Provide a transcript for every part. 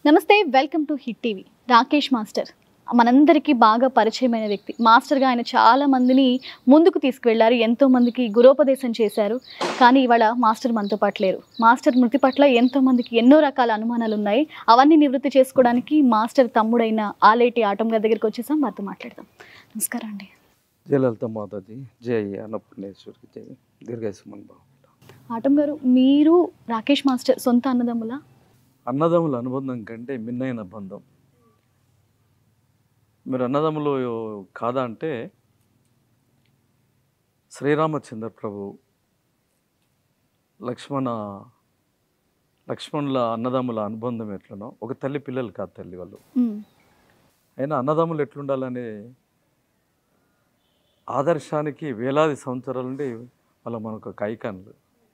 నమస్తే welcome to hit TV Rakesh master మనందరికీ బాగా పరిచయమైన వ్యక్తి మాస్టర్గా ఆయన చాలా మందిని ముందుకు తీసుకువెళ్లారు ఎంతో మందికి గురోపదేశం చేశారు కానీ ఇవాళ మాస్టర్ మనతో పాటు లేరు మాస్టర్ మృతి పట్ల ఎంతో మందికి ఎన్నో రకాల అనుమానాలు ఉన్నాయి అవన్నీ నివృత్తి చేసుకోవడానికి మాస్టర్ తమ్ముడైన ఆలేటి ఆటం గారి దగ్గరికి వచ్చేసాం వారితో మాట్లాడదాం నమస్కారం అండి జయలలిత మాతాజీ జయ అన్నపూర్ణేశ్వరికి జయ దీర్ఘాయుష్మాన్ బాబు ఆటం గారు మీరు రాకేష్ మాస్టర్ సొంత అన్నదమ్ముల అన్నదమ్ముల అనుబంధం కంటే మిన్నైన బంధం మీరు అన్నదమ్ములు కాదా అంటే శ్రీరామచంద్ర ప్రభు లక్ష్మణ లక్ష్మణుల అన్నదమ్ముల అనుబంధం ఎట్లనో ఒక తల్లి పిల్లలు కాదు తల్లి వాళ్ళు అయినా అన్నదమ్ములు ఎట్లుండాలనే ఆదర్శానికి వేలాది సంవత్సరాల నుండి వాళ్ళ మనకు ఒక ఐకాన్లు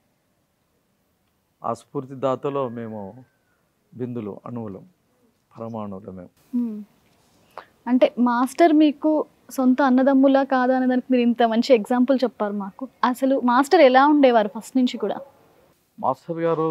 ఆ స్ఫూర్తి దాతలో మేము బిందులు అణువులం పరమాణువులు మేము మ్మ్. అంటే మాస్టర్ మీకు సొంత అన్నదమ్ములా కాదా అనే దానికి మీరు ఇంత మంచి ఎగ్జాంపుల్ చెప్పారు మాకు అసలు మాస్టర్ ఎలా ఉండేవారు ఫస్ట్ నుంచి కూడా మాస్టర్ గారు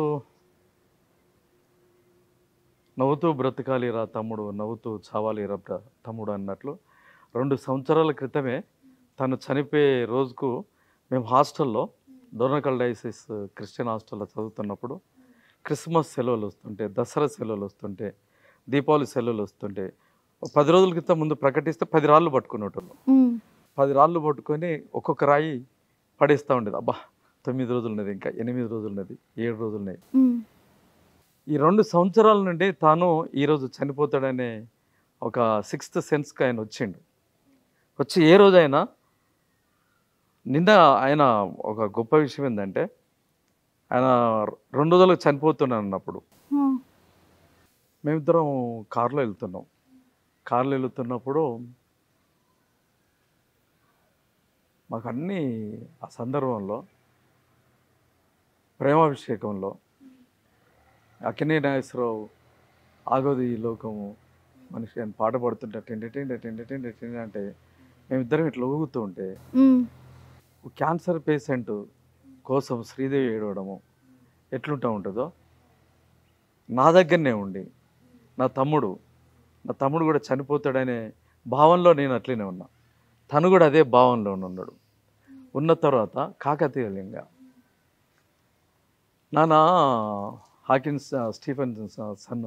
నవ్వుతూ బ్రతకాలిరా తమ్ముడు నవ్వుతూ చావాలిరా బ్ర తమ్ముడు అన్నట్లు రెండు సంవత్సరాల క్రితమే తను చనిపోయే రోజుకు మేము హాస్టల్లో డోర్నకల్ డైసిస్ క్రిస్టియన్ హాస్టల్లో చదువుతున్నప్పుడు క్రిస్మస్ సెలవులు వస్తుంటే దసరా సెలవులు వస్తుంటే దీపావళి సెలవులు వస్తుంటే ఒక పది రోజుల క్రితం ముందు ప్రకటిస్తే పది రాళ్ళు పట్టుకునేటోళ్ళు మ్మ్. పది రాళ్ళు పట్టుకొని ఒక్కొక్క రాయి పడేస్తూ ఉండేది అబ్బా తొమ్మిది రోజులు ఉన్నది ఇంకా ఎనిమిది రోజులు ఉన్నది ఏడు రోజులు ఉన్నాయి మ్మ్. ఈ రెండు సంవత్సరాల నుండి తాను ఈరోజు చనిపోతాడనే ఒక సిక్స్త్ సెన్స్కి ఆయన వచ్చిండు వచ్చి ఏ రోజైనా నిన్న ఆయన ఒక గొప్ప విషయం ఏంటంటే ఆయన రెండు రోజులకు చనిపోతున్నాను అన్నప్పుడు మ్మ్. మేమిద్దరం కారులో వెళ్తున్నాం కారులో వెళ్తున్నప్పుడు మాకు అన్నీ ఆ సందర్భంలో ప్రేమాభిషేకంలో అక్కినే నాగేశ్వరరావు ఆగోది ఈ లోకము మనిషి అని పాట పాడుతుంటే టెండి టెండి టెండి టెండి టెండి అంటే మేమిద్దరం ఇట్లా ఊగుతూ ఉంటే మ్మ్. క్యాన్సర్ పేషెంట్ కోసం శ్రీదేవి ఏడవడము ఎట్లుంటా ఉంటుందో నా దగ్గరనే ఉండి నా తమ్ముడు నా తమ్ముడు కూడా చనిపోతాడనే భావంలో నేను అట్లనే ఉన్నా తను కూడా అదే భావంలో ఉన్నాడు ఉన్న తర్వాత కాకతీయలింగ నాన్న హాకిన్స్ స్టీఫెన్ సన్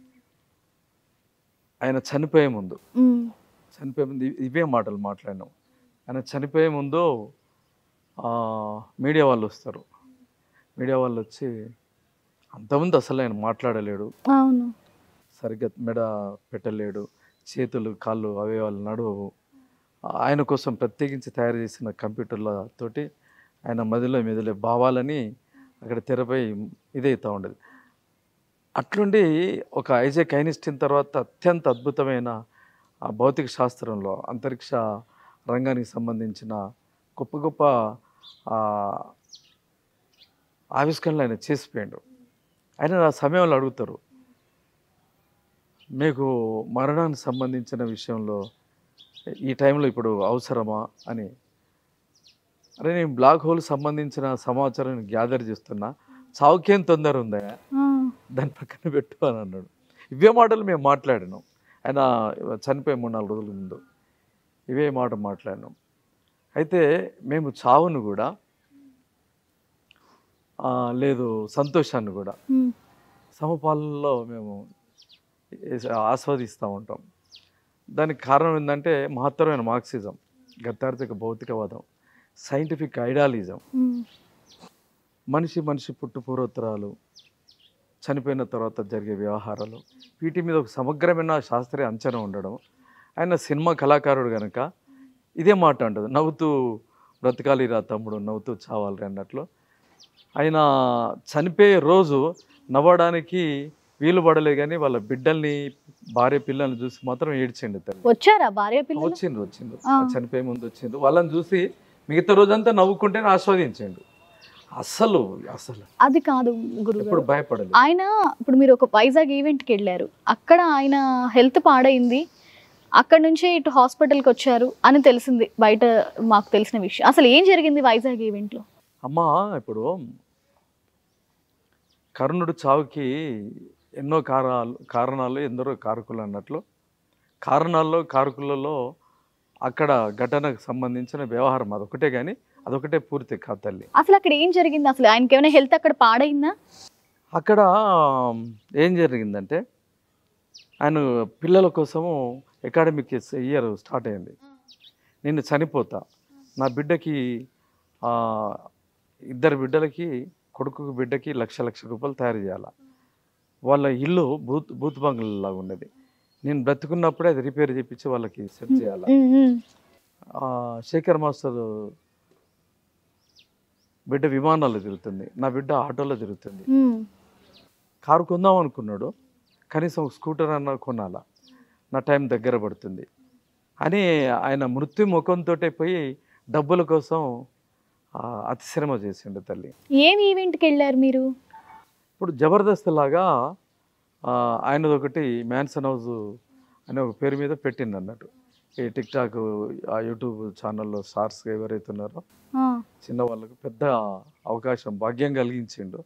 ఆయన చనిపోయే ముందు మ్మ్. చనిపోయే ముందు ఇ- ఇవే మాటలు మాట్లాడినాం ఆయన చనిపోయే ముందు ఆ, మీడియా వాళ్ళు వస్తారు మీడియా వాళ్ళు వచ్చి అంతకుముందు అసలు ఆయన మాట్లాడలేడు అవును సరిగ్గా మెడ పెట్టలేడు చేతులు కాళ్ళు అవయవాలు నడవవు ఆయన కోసం ప్రత్యేకించి తయారు చేసిన కంప్యూటర్లతోటి ఆయన మదిలో మెదిలే భావాలని అక్కడ తెరపై ఇదవుతూ ఉండేది అట్లుండి ఒక ఐజాక్ ఐనిస్టీన్ తర్వాత అత్యంత అద్భుతమైన ఆ భౌతిక శాస్త్రంలో అంతరిక్ష రంగానికి సంబంధించిన గొప్ప గొప్ప ఆ, ఆవిష్కరణలు ఆయన చేసిపోయాడు ఆయన ఆ సమయంలో అడుగుతారు మీకు మరణానికి సంబంధించిన విషయంలో ఈ టైంలో ఇప్పుడు అవసరమా అని అరే నేను బ్లాక్ హోల్ సంబంధించిన సమాచారాన్ని గ్యాదర్ చేస్తున్నా చావుకేం తొందర ఉందా ఆ. దాని పక్కన పెట్టు అని అన్నాడు ఇవే మాటలు మేము మాట్లాడినాం ఆయన చనిపోయే మూడు నాలుగు రోజుల ముందు ఇవే మాట మాట్లాడినాం అయితే మేము చావును కూడా ఆ, లేదు సంతోషాన్ని కూడా మ్మ్. సమపాలలో మేము ఏస- ఆస్వాదిస్తూ ఉంటాం దానికి కారణం ఏంటంటే మహత్తరమైన మార్క్సిజం గతార్థిక భౌతికవాదం సైంటిఫిక్ ఐడియాలిజం మ్మ్. మనిషి మనిషి పుట్టు పూర్వోత్తరాలు చనిపోయిన తర్వాత జరిగే వ్యవహారాలు వీటి మీద ఒక సమగ్రమైన శాస్త్రీయ అంచనా ఉండడం ఆయన సినిమా కళాకారుడు కనుక ఇదే మాట ఉంటుంది నవ్వుతూ బ్రతకాలి రా తమ్ముడు నవ్వుతూ చావాలి అన్నట్లు ఆయన చనిపోయే రోజు నవ్వడానికి వీలు పడలేదు కానీ వాళ్ళ బిడ్డల్ని భార్య పిల్లల్ని చూసి మాత్రం ఏడ్చిండు తల్లి వచ్చారా భార్య పిల్లలు వచ్చిండ్రు వచ్చిండ్రు ఆ. చనిపోయే ముందు వచ్చిండ్రు వాళ్ళని చూసి మిగతా రోజంతా నవ్వుకుంటేనే ఆస్వాదించిండు అసలు అసలు అది కాదు గురుగారు ఎప్పుడు భయపడలేదు ఆయన ఇప్పుడు మీరు ఒక వైజాగ్ ఈవెంట్కి వెళ్ళారు అక్కడ ఆయన హెల్త్ పాడైంది అక్కడ నుంచే ఇటు హాస్పిటల్కి వచ్చారు అని తెలిసింది బయట మాకు తెలిసిన విషయం అసలు ఏం జరిగింది వైజాగ్ ఈవెంట్లో అమ్మా ఇప్పుడు కర్ణుడు చావుకి ఎన్నో కారణాలు కారణాలు ఎందరో కారకులు అన్నట్లు కారణాల్లో కారకులలో అక్కడ ఘటనకు సంబంధించిన వ్యవహారం అదొకటే కానీ అదొకటే పూర్తి కాదు తల్లి అసలు అక్కడ ఏం జరిగింది అసలు ఆయనకి ఏమైనా హెల్త్ అక్కడ పాడైందా అక్కడ ఏం జరిగిందంటే ఆయన పిల్లల కోసము అకాడమిక్ ఇయర్ స్టార్ట్ అయింది నేను చనిపోతా నా బిడ్డకి ఆ, ఇద్దరు బిడ్డలకి కొడుకు బిడ్డకి లక్ష లక్ష రూపాయలు తయారు చేయాలి వాళ్ళ ఇల్లు బూత్ బూత్ బంగ్లాగా ఉన్నది నేను బ్రతుకున్నప్పుడే అది రిపేర్ చేయించి వాళ్ళకి సెట్ చేయాలి ఉమ్, ఉమ్. ఆ, శేఖర్ మాస్టర్ బిడ్డ విమానాల్లో తిరుగుతుంది నా బిడ్డ ఆటోలో తిరుగుతుంది ఉమ్. కారు కొందాం అనుకున్నాడు కనీసం ఒక స్కూటర్ అన్న కొనాలా నా టైం దగ్గర పడుతుంది అని ఆయన మృత్యు ముఖంతో పోయి డబ్బుల కోసం ఆ, అతిశ్రమ చేసిండు తల్లి ఏం ఈవెంట్కి వెళ్ళారు మీరు ఇప్పుడు జబర్దస్త్ లాగా ఆ, ఆయనది ఒకటి మ్యాన్సన్ హౌస్ అనే ఒక పేరు మీద పెట్టింది అన్నట్టు ఈ టిక్ టాక్ ఆ యూట్యూబ్ ఛానల్లో స్టార్స్ ఎవరైతే ఉన్నారో ఆ, చిన్న వాళ్ళకు పెద్ద అవకాశం భాగ్యం కలిగించిండు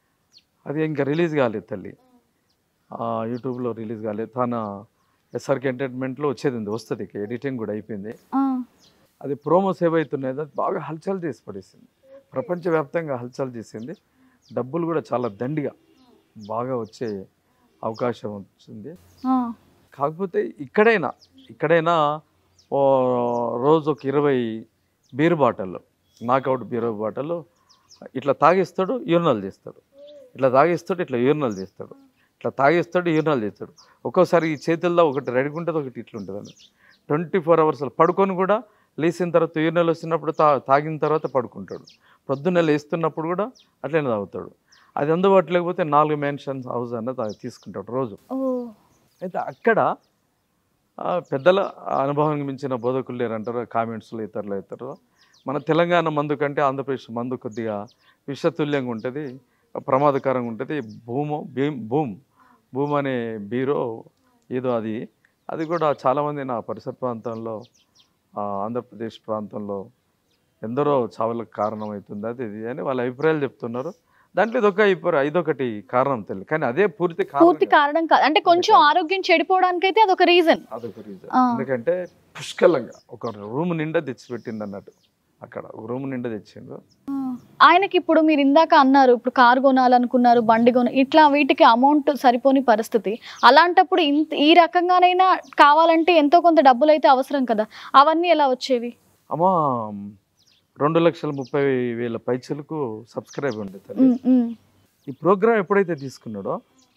అది ఇంకా రిలీజ్ కాలేదు తల్లి ఆ, యూట్యూబ్లో రిలీజ్ కాలేదు తన ఎస్ఆర్కి ఎంటర్టైన్మెంట్లో వచ్చేది ఉంది వస్తుంది ఇక ఎడిటింగ్ కూడా అయిపోయింది ఆ. అది ప్రోమోస్ ఏవైతున్నాయో అది బాగా హల్చల్ చేసి పడేసింది ప్రపంచవ్యాప్తంగా హల్చల్ చేసింది డబ్బులు కూడా చాలా దండిగా బాగా వచ్చే అవకాశం వచ్చింది ఆ. కాకపోతే ఇక్కడైనా ఇక్కడైనా ఓ రోజు ఒక ఇరవై beer bottle knockout beer bottle ఇట్లా తాగిస్తాడు యూరినల్ చేస్తాడు ఇట్లా తాగిస్తాడు ఇట్లా యూరినల్ చేస్తాడు ఇట్లా తాగిస్తాడు యూరినల్ చేస్తాడు ఒక్కోసారి ఈ చేతుల్లో ఒకటి రెడీగా ఉంటుంది ఒకటి ఇట్లా ఉంటుంది అని ట్వంటీ ఫోర్ అవర్స్ పడుకొని కూడా లేచిన తర్వాత యూరినల్ వచ్చినప్పుడు తా తాగిన తర్వాత పడుకుంటాడు పొద్దున్న లేస్తున్నప్పుడు కూడా అట్లనే తాగుతాడు అది అందుబాటు లేకపోతే నాలుగు మెన్షన్స్ హౌస్ అన్నది తీసుకుంటాడు రోజు ఓ అయితే అక్కడ ఆ, పెద్దల అనుభవానికి మించిన బోధకులు లేరంటారు కామెంట్స్లో ఇతరులు ఇతరులు మన తెలంగాణ మందు కంటే ఆంధ్రప్రదేశ్ మందు కొద్దిగా విషతుల్యంగా ఉంటుంది ప్రమాదకరంగా ఉంటుంది భూము భీమ్ భూమ్ భూమ్ అనే బీరో ఏదో అది అది కూడా చాలామంది నా పరిసర ప్రాంతంలో ఆ, ఆంధ్రప్రదేశ్ ప్రాంతంలో ఎందరో చావులకు కారణమవుతుంది అది ఇది అని వాళ్ళ అభిప్రాయాలు చెప్తున్నారు దాంట్లో ఇదొక అభిప్రాయం ఇదొకటి కారణం తెలియదు కానీ అదే పూర్తి కారణం పూర్తి కాదు. కారణం కాదు అంటే కొంచెం ఆరోగ్యం చెడిపోవడానికి అయితే అదొక రీజన్ అదొక రీజన్ ఆ. ఎందుకంటే పుష్కలంగా ఒక రూమ్ నిండా తెచ్చిపెట్టింది అన్నట్టు అక్కడ ఒక రూమ్ నిండా తెచ్చిండు ఆయనకి ఇప్పుడు మీరు ఇందాక అన్నారు ఇప్పుడు కారు కొనాలనుకున్నారు బండి కొన ఇట్లా వీటికి అమౌంట్ సరిపోని పరిస్థితి అలాంటప్పుడు ఇంత ఈ రకంగానైనా కావాలంటే ఎంతో కొంత డబ్బులు అయితే అవసరం కదా అవన్నీ ఎలా వచ్చేవి అమ్మా రెండు లక్షల ముప్పై వేల పైచలకు సబ్స్క్రైబ్ ఉండే తల్లి ఉమ్, ఉమ్. ఈ ప్రోగ్రామ్ ఎప్పుడైతే తీసుకున్నాడో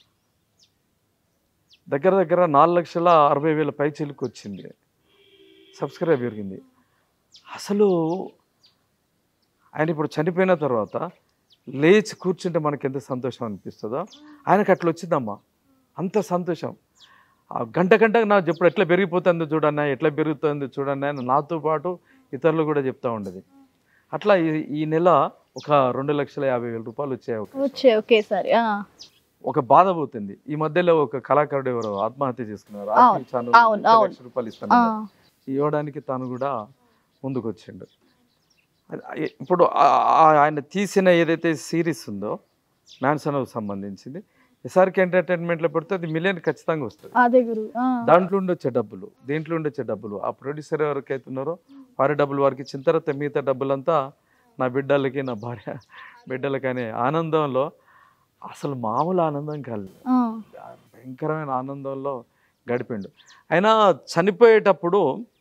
దగ్గర దగ్గర నాలుగు లక్షల అరవై వేల పైచలకు వచ్చింది సబ్స్క్రైబ్ పెరిగింది అసలు ఆయన ఇప్పుడు చనిపోయిన తర్వాత లేచి కూర్చుంటే మనకి ఎంత సంతోషం అనిపిస్తుందో ఆయనకు అట్లా వచ్చిందమ్మా అంత సంతోషం ఆ గంట గంటకు నాకు ఎప్పుడు ఎట్లా పెరిగిపోతుందో చూడన్నా ఎట్లా పెరుగుతుందో చూడన్నా అని నాతో పాటు ఇతరులు కూడా చెప్తా ఉండేది అట్లా ఈ ఈ నెల ఒక రెండు లక్షల యాభై వేల రూపాయలు వచ్చాయి ఒక వచ్చే ఒకేసారి ఆ. ఒక బాధ పోతుంది ఈ మధ్యలో ఒక కళాకారుడు ఎవరు ఆత్మహత్య చేసుకున్నారు అవును, ఆత్మీయ ఛానల్ అవును, లక్ష అవును. లక్ష రూపాయలు ఆ. ఇస్తాను ఇవ్వడానికి తను కూడా ముందుకు వచ్చిండు అది- ఇప్పుడు ఆ- ఆ- ఆయన తీసిన ఏదైతే సిరీస్ ఉందో మ్యాన్సన్కు సంబంధించింది ఎస్ఆర్కి ఎంటర్టైన్మెంట్లో పెడితే అది మిలియన్ ఖచ్చితంగా వస్తుంది అదే గురు ఆ. దాంట్లో ఉండొచ్చే డబ్బులు దేంట్లో ఉండొచ్చే డబ్బులు ఆ ప్రొడ్యూసర్ ఎవరికైతే ఉన్నారో వారి డబ్బులు వారికి ఇచ్చిన తర్వాత మిగతా డబ్బులంతా నా బిడ్డలకి నా భార్య బిడ్డలకి అనే ఆనందంలో అసలు మామూలు ఆనందం కాదు ఆ. భయంకరమైన ఆనందంలో గడిపిండు అయినా చనిపోయేటప్పుడు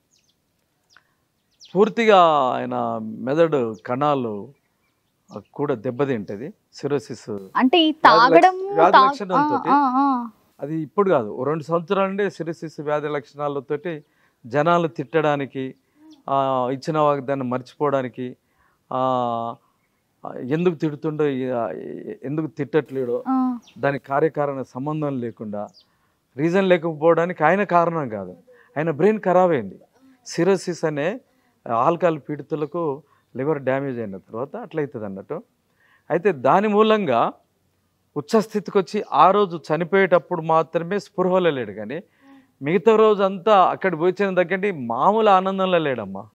పూర్తిగా ఆయన మెదడు కణాలు కూడా దెబ్బతింటది సిరోసిస్ అంటే ఈ తాగడం వ్యాధి తాగ్- లక్షణాలతోటి ఆ, ఆ, ఆ. అది ఇప్పుడు కాదు ఓ రెండు సంవత్సరాల నుండి సిరిసిస్ వ్యాధి లక్షణాలతోటి జనాలు తిట్టడానికి ఆ, ఇచ్చిన వాగ్దాన్ని మర్చిపోవడానికి ఆ, ఆ, ఎందుకు తిడుతుండో ఈ- ఆ, ఎందుకు తిట్టట్లేడో ఆ. దానికి కార్యకారణ సంబంధం లేకుండా రీజన్ లేకపోవడానికి ఆయన కారణం కాదు ఆయన బ్రెయిన్ ఖరాబ్ అయింది సిరోసిస్ అనే ఆల్కహాల్ పీడితులకు లివర్ డ్యామేజ్ అయిన తర్వాత అట్లయితుంది అన్నట్టు అయితే దాని మూలంగా ఉచ్చస్థితికి వచ్చి ఆ రోజు చనిపోయేటప్పుడు మాత్రమే స్పృహలో లేడు కానీ మిగతా రోజు అంతా అక్కడ పోయిన దగ్గర మామూలు ఆనందంలో లేడమ్మా